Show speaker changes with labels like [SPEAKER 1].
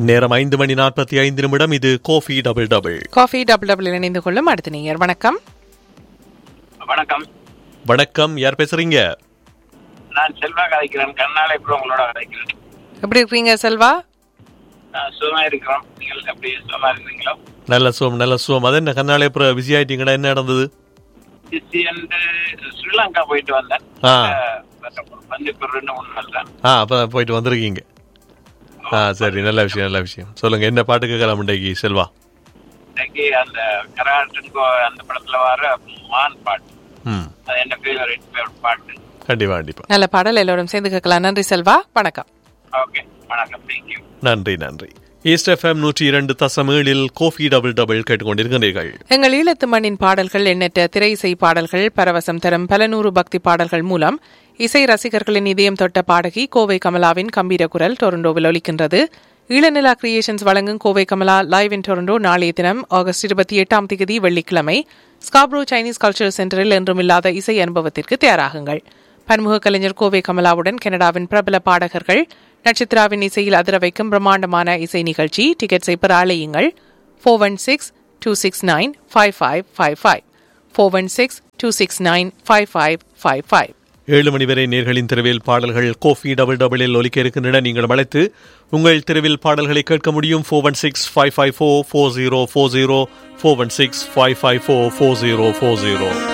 [SPEAKER 1] நேரம் ஐந்து மணி நாற்பத்தி ஐந்து நிமிடம் இது coffee double double
[SPEAKER 2] coffee double double இணைந்து கொள்ளும் அடுத்த நீங்க வணக்கம்
[SPEAKER 3] வணக்கம்
[SPEAKER 1] வணக்கம் யார் பேசுறீங்க
[SPEAKER 3] நான் செல்வா கதைக்கிறேன் கண்ணாலே கூட உங்களோட கதைக்கிறேன்
[SPEAKER 2] எப்படி இருக்கீங்க செல்வா
[SPEAKER 3] நான் சுகமா இருக்கிறோம் நீங்கள் எப்படி சுகமா இருக்கிறீங்களோ
[SPEAKER 1] நல்ல சுவம் நல்ல சுவம் அது என்ன கண்ணாலே அப்புறம் பிஸி ஆயிட்டீங்களா என்ன நடந்தது
[SPEAKER 3] திருச்சி வந்து ஸ்ரீலங்கா போயிட்டு வந்தேன்
[SPEAKER 1] ஆ.
[SPEAKER 3] அஹ், வந்து இப்போ ரெண்டு மூணு நாள் தான்
[SPEAKER 1] ஆ அப்போ போயிட்டு வந்திருக்கீங்க ஆ சரி நல்ல விஷயம் நல்ல விஷயம் சொல்லுங்க என்ன பாட்டு கேட்கலாம் இன்றைக்கு செல்வா
[SPEAKER 3] இன்னைக்கு அந்த கராட்டன்கோ அந்த படத்துல வர மான் பாட்டு
[SPEAKER 1] ம்
[SPEAKER 3] அது என்ன ஃபேவரட் ஃபேவரட் பாட்டு
[SPEAKER 1] கண்டிப்பா கண்டிப்பா
[SPEAKER 2] நல்ல பாடல் எல்லோரும் சேர்ந்து கேட்கலாம் நன்றி செல்வா வணக்கம்
[SPEAKER 3] ஓகே வணக்கம் தேங்க்யூ
[SPEAKER 1] நன்றி நன்றி ஈஸ்ட் எஃப்எம் நூற்றி இரண்டு தசம் ஏழில் கோஃபி டபுள் டபுள் கேட்டுக்கொண்டிருக்கிறீர்கள்
[SPEAKER 2] எங்கள் ஈழத்து மண்ணின் பாடல்கள் எண்ணற்ற திரை இசை பாடல்கள் பரவசம் தரும் பல நூறு பக்தி பாடல்கள் மூலம் இசை ரசிகர்களின் இதயம் தொட்ட பாடகி கோவை கமலாவின் கம்பீர குரல் டொரண்டோவில் ஒலிக்கின்றது ஈழநிலா கிரியேஷன்ஸ் வழங்கும் Kovai Kamala live in Toronto நாளைய தினம் ஆகஸ்ட் இருபத்தி எட்டாம் தேதி வெள்ளிக்கிழமை ஸ்காப்ரோ சைனீஸ் கல்ச்சர் சென்டரில் என்றுமில்லாத இசை அனுபவத்திற்கு தயாராகுங்கள் பன்முக கலைஞர் கோவை கமலாவுடன் கனடாவின் பிரபல பாடகர்கள் நட்சத்திராவின் இசையில் அதிர வைக்கும் பிரம்மாண்டமான இசை நிகழ்ச்சி டிக்கெட்ஸை பெற அழையுங்கள் four one six two six nine five five five five four one six two six nine five five five five
[SPEAKER 1] ஏழு மணி வரை நேர்களின் தெருவில் பாடல்கள் கோஃபி டபுள் டபுளில் ஒலிக்க இருக்கின்றன நீங்கள் அழைத்து உங்கள் தெருவில் பாடல்களை கேட்க முடியும் four one six five five four four zero four zero four one six five five four four zero four zero